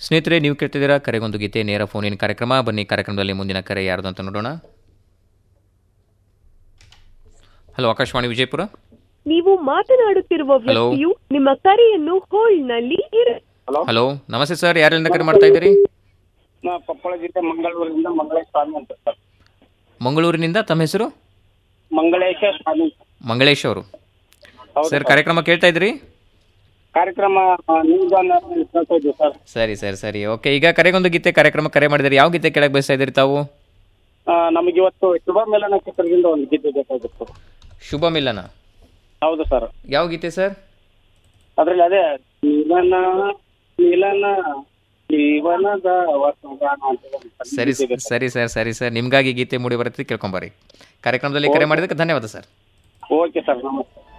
ಸ್ನೇಹಿತರೆ ನೀವು ಕೇಳ್ತಿದ್ದೀರಾ ಕರೆಗೊಂದು ಗೀತೆ ನೇರ ಫೋನಿನ ಕಾರ್ಯಕ್ರಮ ಬನ್ನಿ ಕಾರ್ಯಕ್ರಮದಲ್ಲಿ ಮುಂದಿನ ಕರೆ ಯಾರ್ದು ಅಂತ ನೋಡೋಣ ಹಲೋ ಆಕಾಶವಾಣಿ ವಿಜಯಪುರ ನೀವು ಮಾತನಾಡುತ್ತಿರುವ Hello. ವ್ಯಕ್ತಿಯು ನಿಮ್ಮ ಕರೆಯನ್ನು ಹೋಲ್ಡ್ನಲ್ಲಿ ಇರ- ಹಲೋ ನಮಸ್ತೆ ಸರ್ ಯಾರಿಂದ ಕರೆ ಮಾಡ್ತಾ ಇದ್ದೀರಿ ನಾ ಕೊಪ್ಪಳ ಜಿಲ್ಲೆ ಮಂಗಳೂರಿನಿಂದ ಮಂಗಳೇಶ ಸ್ವಾಮಿ ಅಂತ ಸರ್ ಮಂಗಳೂರಿನಿಂದ ತಮ್ಮ ಹೆಸರು ಮಂಗಳೇಶ ಸ್ವಾಮಿ ಮಂಗಳೇಶ್ ಅವರು ಹೌದು ಸರ್ ಕಾರ್ಯಕ್ರಮ ಕೇಳ್ತಾ ಇದ್ದೀರಿ ಕಾರ್ಯಕ್ರಮ ನ್ಯೂಸ್ ಆನ್ ಕೇಳ್ತಾ ಇದ್ದೀವಿ ಸರ್ ಸರಿ ಸರಿ ಸರಿ ಓಕೆ ಈಗ ಕರೆಗೊಂದು ಗೀತೆ ಕಾರ್ಯಕ್ರಮ ಕರೆ ಮಾಡಿದರೆ ಯಾವ ಗೀತೆ ಕೇಳಕ್ಕೆ ಬಯಸ್ತಾ ಇದ್ದೀರಿ ತಾವು ಆ, ನಮಗೆ ಇವತ್ತು ಶುಭ ಮೇಲನ ಚಿತ್ರದಿಂದ ಒಂದು ಗೀತೆ ಬೇಕಾಗಿತ್ತು ಶುಭ ಮಿಲನ ಹೌದು ಸರ್ ಯಾವ ಗೀತೆ ಸರ್ ಅದ್ರಲ್ಲಿ ಅದೇ ಮಿಲನ ಮಿಲನ ಜೀವನದ ವಸಗಾನ ಅಂತ ಒಂದು ಸರಿ ಗೀತೆ ಬೇಕು. ಸರಿ ಸರ್ ಸರಿ ಸರ್ ನಿಮಗಾಗಿ ಗೀತೆ ಮೂಡಿ ಬರುತ್ತೆ ಕೇಳ್ಕೊಂಬರ್ರಿ ಕಾರ್ಯಕ್ರಮದಲ್ಲಿ ಕರೆ ಮಾಡಿದ್ದಕ್ಕೆ ಧನ್ಯವಾದ ಸರ್ ಓಕೆ ಸರ್ ನಮಸ್ತೆ